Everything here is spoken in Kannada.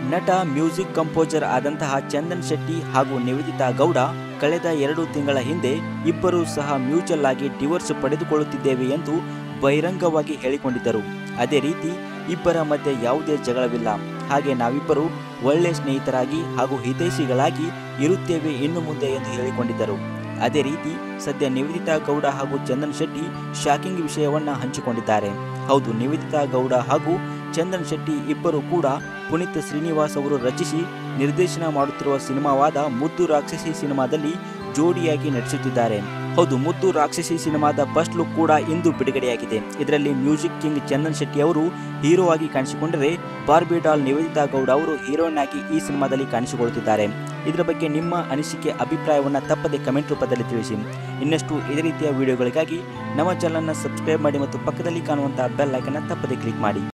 ನಟ ಮ್ಯೂಸಿಕ್ ಕಂಪೋಸರ್ ಆದಂತಹ ಚಂದನ್ ಶೆಟ್ಟಿ ಹಾಗೂ ನಿವೇದಿತಾ ಗೌಡ ಕಳೆದ ಎರಡು ತಿಂಗಳ ಹಿಂದೆ ಇಬ್ಬರೂ ಸಹ ಮ್ಯೂಚುವಲ್ ಆಗಿ ಡಿವೋರ್ಸ್ ಪಡೆದುಕೊಳ್ಳುತ್ತಿದ್ದೇವೆ ಎಂದು ಬಹಿರಂಗವಾಗಿ ಹೇಳಿಕೊಂಡಿದ್ದರು ಅದೇ ರೀತಿ ಇಬ್ಬರ ಮಧ್ಯೆ ಯಾವುದೇ ಜಗಳವಿಲ್ಲ ಹಾಗೆ ನಾವಿಬ್ಬರು ಒಳ್ಳೆ ಸ್ನೇಹಿತರಾಗಿ ಹಾಗೂ ಹಿತೈಷಿಗಳಾಗಿ ಇರುತ್ತೇವೆ ಇನ್ನು ಮುಂದೆ ಎಂದು ಹೇಳಿಕೊಂಡಿದ್ದರು ಅದೇ ರೀತಿ ಸದ್ಯ ನಿವೇದಿತಾ ಗೌಡ ಹಾಗೂ ಚಂದನ್ ಶೆಟ್ಟಿ ಶಾಕಿಂಗ್ ವಿಷಯವನ್ನ ಹಂಚಿಕೊಂಡಿದ್ದಾರೆ ಹೌದು ನಿವೇದಿತಾ ಗೌಡ ಹಾಗೂ ಚಂದನ್ ಶೆಟ್ಟಿ ಇಬ್ಬರು ಕೂಡ ಪುನೀತ್ ಶ್ರೀನಿವಾಸ್ ಅವರು ರಚಿಸಿ ನಿರ್ದೇಶನ ಮಾಡುತ್ತಿರುವ ಸಿನಿಮಾವಾದ ಮುದ್ದು ರಾಕ್ಷಸಿ ಸಿನಿಮಾದಲ್ಲಿ ಜೋಡಿಯಾಗಿ ನಟಿಸುತ್ತಿದ್ದಾರೆ ಹೌದು ಮುದ್ದು ರಾಕ್ಷಸಿ ಸಿನಿಮಾದ ಫಸ್ಟ್ ಲುಕ್ ಕೂಡ ಇಂದು ಬಿಡುಗಡೆಯಾಗಿದೆ ಇದರಲ್ಲಿ ಮ್ಯೂಸಿಕ್ ಕಿಂಗ್ ಚಂದನ್ ಶೆಟ್ಟಿ ಅವರು ಹೀರೋ ಆಗಿ ಕಾಣಿಸಿಕೊಂಡರೆ ಬಾರ್ಬಿ ಡಾಲ್ ನಿವೇದಿತಾ ಗೌಡ ಅವರು ಹೀರೋಯಿನ್ ಆಗಿ ಈ ಸಿನಿಮಾದಲ್ಲಿ ಕಾಣಿಸಿಕೊಳ್ಳುತ್ತಿದ್ದಾರೆ ಇದರ ಬಗ್ಗೆ ನಿಮ್ಮ ಅನಿಸಿಕೆ ಅಭಿಪ್ರಾಯವನ್ನು ತಪ್ಪದೆ ಕಮೆಂಟ್ ರೂಪದಲ್ಲಿ ತಿಳಿಸಿ ಇನ್ನಷ್ಟು ಇದೇ ರೀತಿಯ ವಿಡಿಯೋಗಳಿಗಾಗಿ ನಮ್ಮ ಚಾನಲ್ನ ಸಬ್ಸ್ಕ್ರೈಬ್ ಮಾಡಿ ಮತ್ತು ಪಕ್ಕದಲ್ಲಿ ಕಾಣುವಂತಹ ಬೆಲ್ ಐಕನ್ನ ತಪ್ಪದೆ ಕ್ಲಿಕ್ ಮಾಡಿ